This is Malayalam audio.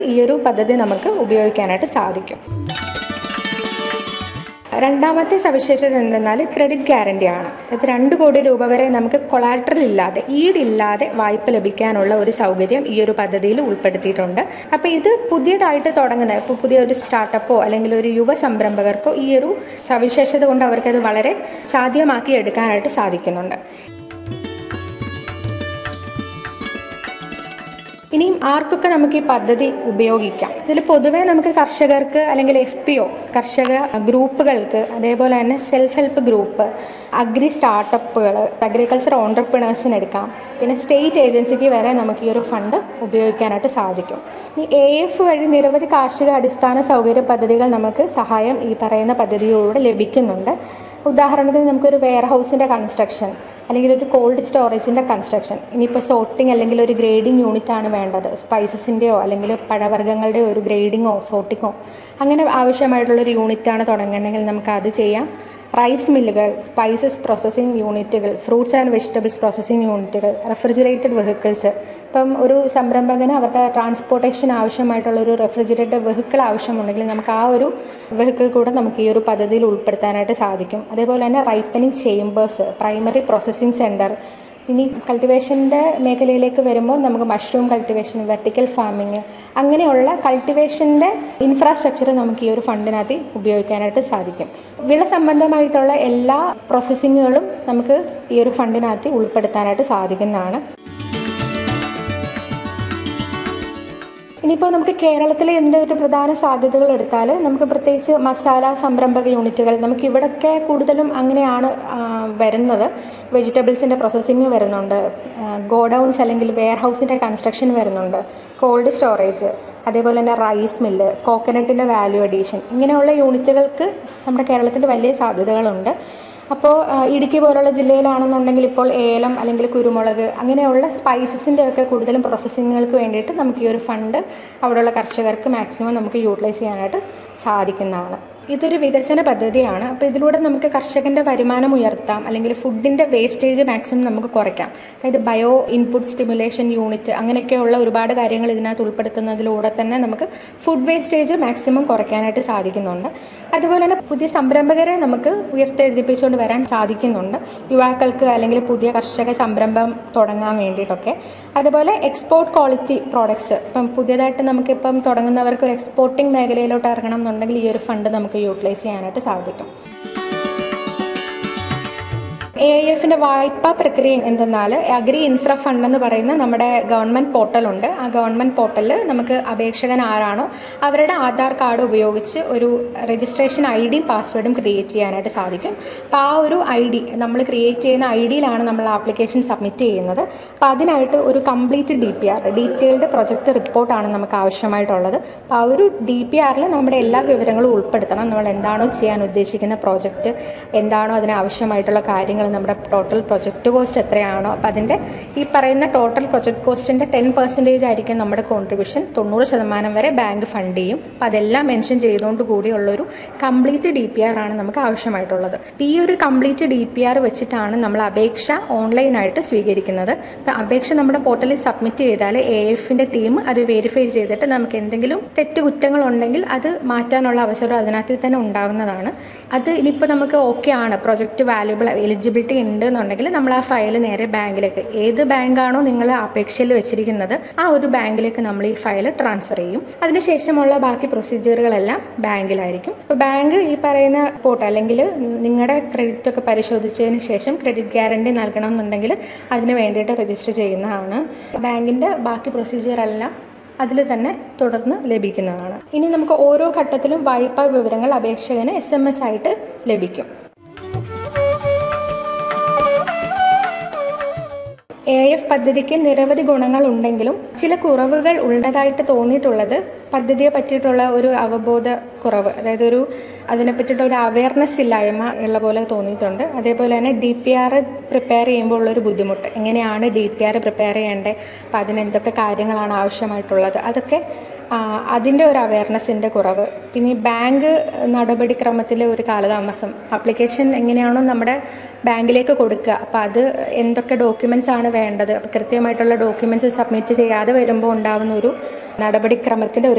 ഈ ഒരു പദ്ധതി നമുക്ക് ഉപയോഗിക്കാനായിട്ട് സാധിക്കും രണ്ടാമത്തെ സവിശേഷത എന്തെന്നാൽ ക്രെഡിറ്റ് ഗ്യാരണ്ടി ആണ് അത് രണ്ട് കോടി രൂപ വരെ നമുക്ക് കൊളാട്രൽ ഇല്ലാതെ ഈടില്ലാതെ വായ്പ ലഭിക്കാനുള്ള ഒരു സൗകര്യം ഈ ഒരു പദ്ധതിയിൽ ഉൾപ്പെടുത്തിയിട്ടുണ്ട് അപ്പോൾ ഇത് പുതിയതായിട്ട് തുടങ്ങുന്ന ഇപ്പോൾ പുതിയ ഒരു സ്റ്റാർട്ടപ്പോ അല്ലെങ്കിൽ ഒരു യുവ സംരംഭകർക്കോ ഈ ഒരു സവിശേഷത കൊണ്ട് അവർക്കത് വളരെ സാധ്യമാക്കി എടുക്കാനായിട്ട് സാധിക്കുന്നുണ്ട് ഇനിയും ആർക്കൊക്കെ നമുക്ക് ഈ പദ്ധതി ഉപയോഗിക്കാം ഇതിൽ പൊതുവേ നമുക്ക് കർഷകർക്ക് അല്ലെങ്കിൽ എഫ് പി ഒ കർഷക ഗ്രൂപ്പുകൾക്ക് അതേപോലെ തന്നെ സെൽഫ് ഹെൽപ്പ് ഗ്രൂപ്പ് അഗ്രി സ്റ്റാർട്ടപ്പുകൾ അഗ്രികൾച്ചർ ഓണ്ടർപ്രണേഴ്സിന് എടുക്കാം പിന്നെ സ്റ്റേറ്റ് ഏജൻസിക്ക് വരെ നമുക്ക് ഈ ഒരു ഫണ്ട് ഉപയോഗിക്കാനായിട്ട് സാധിക്കും ഈ എ എഫ് വഴി നിരവധി കാർഷിക അടിസ്ഥാന സൗകര്യ പദ്ധതികൾ നമുക്ക് സഹായം ഈ പറയുന്ന പദ്ധതിയിലൂടെ ലഭിക്കുന്നുണ്ട് ഉദാഹരണത്തിന് നമുക്കൊരു വെയർ ഹൗസിൻ്റെ കൺസ്ട്രക്ഷൻ അല്ലെങ്കിൽ ഒരു കോൾഡ് സ്റ്റോറേജിൻ്റെ കൺസ്ട്രക്ഷൻ ഇനിയിപ്പോൾ സോർട്ടിംഗ് അല്ലെങ്കിൽ ഒരു ഗ്രേഡിംഗ് യൂണിറ്റ് ആണ് വേണ്ടത് സ്പൈസസിൻ്റെയോ അല്ലെങ്കിൽ പഴവർഗ്ഗങ്ങളുടെയോ ഒരു ഗ്രേഡിങ്ങോ സോർട്ടിങ്ങോ അങ്ങനെ ആവശ്യമായിട്ടുള്ളൊരു യൂണിറ്റാണ് തുടങ്ങണമെങ്കിൽ നമുക്ക് അത് ചെയ്യാം റൈസ് മില്ലുകൾ സ്പൈസസ് പ്രോസസ്സിംഗ് യൂണിറ്റുകൾ ഫ്രൂട്ട്സ് ആൻഡ് വെജിറ്റബിൾസ് പ്രോസസ്സിംഗ് യൂണിറ്റുകൾ റെഫ്രിജറേറ്റഡ് വെഹിക്കിൾസ് ഇപ്പം ഒരു സംരംഭകന് അവരുടെ ട്രാൻസ്പോർട്ടേഷൻ ആവശ്യമായിട്ടുള്ള ഒരു റെഫ്രിജറേറ്റഡ് വെഹിക്കിൾ ആവശ്യമുണ്ടെങ്കിൽ നമുക്ക് ആ ഒരു വെഹിക്കിൾ കൂടെ നമുക്ക് ഈ ഒരു പദ്ധതിയിൽ ഉൾപ്പെടുത്താനായിട്ട് സാധിക്കും അതേപോലെ തന്നെ ripening chambers primary processing centre ഇനി കൾട്ടിവേഷൻ്റെ മേഖലയിലേക്ക് വരുമ്പോൾ നമുക്ക് മഷ്റൂം കൾട്ടിവേഷൻ വെർട്ടിക്കൽ ഫാമിങ് അങ്ങനെയുള്ള കൾട്ടിവേഷൻ്റെ ഇൻഫ്രാസ്ട്രക്ചർ നമുക്ക് ഈ ഒരു ഫണ്ടിനകത്ത് ഉപയോഗിക്കാനായിട്ട് സാധിക്കും വിള സംബന്ധമായിട്ടുള്ള എല്ലാ പ്രോസസ്സിങ്ങുകളും നമുക്ക് ഈ ഒരു ഫണ്ടിനകത്ത് ഉൾപ്പെടുത്താനായിട്ട് സാധിക്കുന്നതാണ് ഇനിയിപ്പോൾ നമുക്ക് കേരളത്തിലെ ഇതിൻ്റെ ഒരു പ്രധാന സാധ്യതകൾ എടുത്താൽ നമുക്ക് പ്രത്യേകിച്ച് മസാല സംരംഭക യൂണിറ്റുകൾ നമുക്ക് ഇവിടൊക്കെ കൂടുതലും അങ്ങനെയാണ് ആ, വരുന്നത് വെജിറ്റബിൾസിൻ്റെ പ്രോസസ്സിങ് വരുന്നുണ്ട് ഗോഡൗൺസ് അല്ലെങ്കിൽ വെയർ ഹൗസിൻ്റെ കൺസ്ട്രക്ഷൻ വരുന്നുണ്ട് കോൾഡ് സ്റ്റോറേജ് അതേപോലെ തന്നെ റൈസ് മില്ല് കോക്കനട്ടിൻ്റെ വാല്യൂ അഡീഷൻ ഇങ്ങനെയുള്ള യൂണിറ്റുകൾക്ക് നമ്മുടെ കേരളത്തിൽ വലിയ സാധ്യതകളുണ്ട് അപ്പോൾ ഇടുക്കി പോലുള്ള ജില്ലയിലാണെന്നുണ്ടെങ്കിൽ ഇപ്പോൾ ഏലം അല്ലെങ്കിൽ കുരുമുളക് അങ്ങനെയുള്ള സ്പൈസസിൻ്റെ ഒക്കെ കൂടുതലും പ്രോസസ്സിങ്ങുകൾക്ക് വേണ്ടിയിട്ട് നമുക്ക് ഈ ഒരു ഫണ്ട് അവിടെയുള്ള കർഷകർക്ക് മാക്സിമം നമുക്ക് യൂട്ടിലൈസ് ചെയ്യാനായിട്ട് സാധിക്കുന്നതാണ് ഇതൊരു വികസന പദ്ധതിയാണ് അപ്പോൾ ഇതിലൂടെ നമുക്ക് കർഷകൻ്റെ വരുമാനം ഉയർത്താം അല്ലെങ്കിൽ ഫുഡിൻ്റെ വേസ്റ്റേജ് മാക്സിമം നമുക്ക് കുറയ്ക്കാം അതായത് ബയോ ഇൻപുട്ട് സ്റ്റിമുലേഷൻ യൂണിറ്റ് അങ്ങനെയൊക്കെയുള്ള ഒരുപാട് കാര്യങ്ങൾ ഇതിനകത്ത് ഉൾപ്പെടുത്തുന്നതിലൂടെ തന്നെ നമുക്ക് ഫുഡ് വേസ്റ്റേജ് മാക്സിമം കുറയ്ക്കാനായിട്ട് സാധിക്കുന്നുണ്ട് അതുപോലെ തന്നെ പുതിയ സംരംഭകരെ നമുക്ക് ഉയർത്തെഴുതിപ്പിച്ചുകൊണ്ട് വരാൻ സാധിക്കുന്നുണ്ട് യുവാക്കൾക്ക് അല്ലെങ്കിൽ പുതിയ കർഷക സംരംഭം തുടങ്ങാൻ വേണ്ടിയിട്ടൊക്കെ അതുപോലെ എക്സ്പോർട്ട് ക്വാളിറ്റി പ്രോഡക്ട്സ് ഇപ്പം പുതിയതായിട്ട് നമുക്കിപ്പം തുടങ്ങുന്നവർക്ക് ഒരു എക്സ്പോർട്ടിംഗ് മേഖലയിലോട്ട് ഇറങ്ങണം എന്നുണ്ടെങ്കിൽ ഈ ഒരു ഫണ്ട് നമുക്ക് യൂട്ടിലൈസ് ചെയ്യാനായിട്ട് സാധിക്കും എ ഐ എഫിന്റെ വായ്പാ പ്രക്രിയ എന്തെന്നാൽ അഗ്രി ഇൻഫ്ര ഫണ്ട് എന്ന് പറയുന്ന നമ്മുടെ ഗവൺമെന്റ് പോർട്ടലുണ്ട് ആ ഗവൺമെന്റ് പോർട്ടലിൽ നമുക്ക് അപേക്ഷകൻ ആരാണോ അവരുടെ ആധാർ കാർഡ് ഉപയോഗിച്ച് ഒരു രജിസ്ട്രേഷൻ ഐ ഡിയും പാസ്വേഡും ക്രിയേറ്റ് ചെയ്യാനായിട്ട് സാധിക്കും അപ്പോൾ ആ ഒരു ഐ ഡി നമ്മൾ ക്രിയേറ്റ് ചെയ്യുന്ന ഐ ഡിയിലാണ് നമ്മൾ ആപ്ലിക്കേഷൻ സബ്മിറ്റ് ചെയ്യുന്നത് അപ്പോൾ അതിനായിട്ട് ഒരു complete D P R detailed project റിപ്പോർട്ടാണ് നമുക്ക് ആവശ്യമായിട്ടുള്ളത് അപ്പോൾ ആ ഒരു ഡി പി ആറിൽ നമ്മുടെ എല്ലാ വിവരങ്ങളും ഉൾപ്പെടുത്തണം നമ്മൾ എന്താണോ ചെയ്യാൻ ഉദ്ദേശിക്കുന്ന പ്രോജക്റ്റ് എന്താണോ അതിന് ആവശ്യമായിട്ടുള്ള കാര്യങ്ങൾ നമ്മുടെ ടോട്ടൽ പ്രൊജക്ട് കോസ്റ്റ് എത്രയാണോ അപ്പം അതിൻ്റെ ഈ പറയുന്ന ടോട്ടൽ പ്രൊജക്ട് കോസ്റ്റിൻ്റെ ടെൻ പെർസെൻറ്റേജ് ആയിരിക്കും നമ്മുടെ കോൺട്രിബ്യൂഷൻ തൊണ്ണൂറ് ശതമാനം വരെ ബാങ്ക് ഫണ്ട് ചെയ്യും അപ്പം അതെല്ലാം മെൻഷൻ ചെയ്തുകൊണ്ട് കൂടിയുള്ളൊരു കംപ്ലീറ്റ് ഡി പി ആർ ആണ് നമുക്ക് ആവശ്യമായിട്ടുള്ളത് ഈ ഒരു കംപ്ലീറ്റ് ഡി പി ആർ വെച്ചിട്ടാണ് നമ്മൾ അപേക്ഷ ഓൺലൈനായിട്ട് സ്വീകരിക്കുന്നത് അപ്പം അപേക്ഷ നമ്മുടെ പോർട്ടലിൽ സബ്മിറ്റ് ചെയ്താൽ എ എഫിൻ്റെ ടീം അത് വെരിഫൈ ചെയ്തിട്ട് നമുക്ക് എന്തെങ്കിലും തെറ്റുകുറ്റങ്ങൾ ഉണ്ടെങ്കിൽ അത് മാറ്റാനുള്ള അവസരം അതിനകത്ത് തന്നെ ഉണ്ടാകുന്നതാണ് അത് ഇനിയിപ്പോൾ നമുക്ക് ഓക്കെ ആണ് പ്രൊജക്റ്റ് വാല്യുബിൾ എലിജിബിലിറ്റി ഉണ്ട് എന്നുണ്ടെങ്കിൽ നമ്മൾ ആ ഫയൽ നേരെ ബാങ്കിലേക്ക് ഏത് ബാങ്കാണോ നിങ്ങൾ അപേക്ഷയിൽ വെച്ചിരിക്കുന്നത് ആ ഒരു ബാങ്കിലേക്ക് നമ്മൾ ഈ ഫയൽ ട്രാൻസ്ഫർ ചെയ്യും അതിനുശേഷമുള്ള ബാക്കി പ്രൊസീജിയറുകളെല്ലാം ബാങ്കിലായിരിക്കും അപ്പോൾ ബാങ്ക് ഈ പറയുന്ന പോർട്ട് അല്ലെങ്കിൽ നിങ്ങളുടെ ക്രെഡിറ്റ് ഒക്കെ പരിശോധിച്ചതിന് ശേഷം ക്രെഡിറ്റ് ഗ്യാരണ്ടി നൽകണം എന്നുണ്ടെങ്കിൽ അതിന് വേണ്ടിയിട്ട് രജിസ്റ്റർ ചെയ്യുന്നതാണ് ബാങ്കിൻ്റെ ബാക്കി പ്രൊസീജിയർ എല്ലാം അതിൽ തന്നെ തുടർന്ന് ലഭിക്കുന്നതാണ് ഇനി നമുക്ക് ഓരോ ഘട്ടത്തിലും വായ്പാ വിവരങ്ങൾ അപേക്ഷകന് എസ് എം എസ് ആയിട്ട് ലഭിക്കും എ എഫ് പദ്ധതിക്ക് നിരവധി ഗുണങ്ങൾ ഉണ്ടെങ്കിലും ചില കുറവുകൾ ഉള്ളതായിട്ട് തോന്നിയിട്ടുള്ളത് പദ്ധതിയെ പറ്റിയിട്ടുള്ള ഒരു അവബോധ കുറവ് അതായത് ഒരു അതിനെ പറ്റിയിട്ടുള്ള ഒരു അവയർനെസ് ഇല്ലായ്മ ഉള്ള പോലെ തോന്നിയിട്ടുണ്ട് അതേപോലെ തന്നെ ഡി പി ആർ പ്രിപ്പയർ ചെയ്യുമ്പോൾ ഉള്ളൊരു ബുദ്ധിമുട്ട് എങ്ങനെയാണ് ഡി പി ആർ പ്രിപ്പയർ ചെയ്യേണ്ടത് അപ്പം അതിന് എന്തൊക്കെ കാര്യങ്ങളാണ് ആവശ്യമായിട്ടുള്ളത് അതൊക്കെ ആ, അതിൻ്റെ ഒരു അവയർനെസ്സിൻ്റെ കുറവ് പിന്നെ ഈ ബാങ്ക് നടപടിക്രമത്തിലെ ഒരു കാലതാമസം ആപ്ലിക്കേഷൻ എങ്ങനെയാണോ നമ്മുടെ ബാങ്കിലേക്ക് കൊടുക്കുക അപ്പോൾ അത് എന്തൊക്കെ ഡോക്യുമെൻ്റ്സ് ആണ് വേണ്ടത് അപ്പോൾ കൃത്യമായിട്ടുള്ള ഡോക്യുമെൻ്റ്സ് സബ്മിറ്റ് ചെയ്യാതെ വരുമ്പോൾ ഉണ്ടാകുന്ന ഒരു നടപടിക്രമത്തിൻ്റെ ഒരു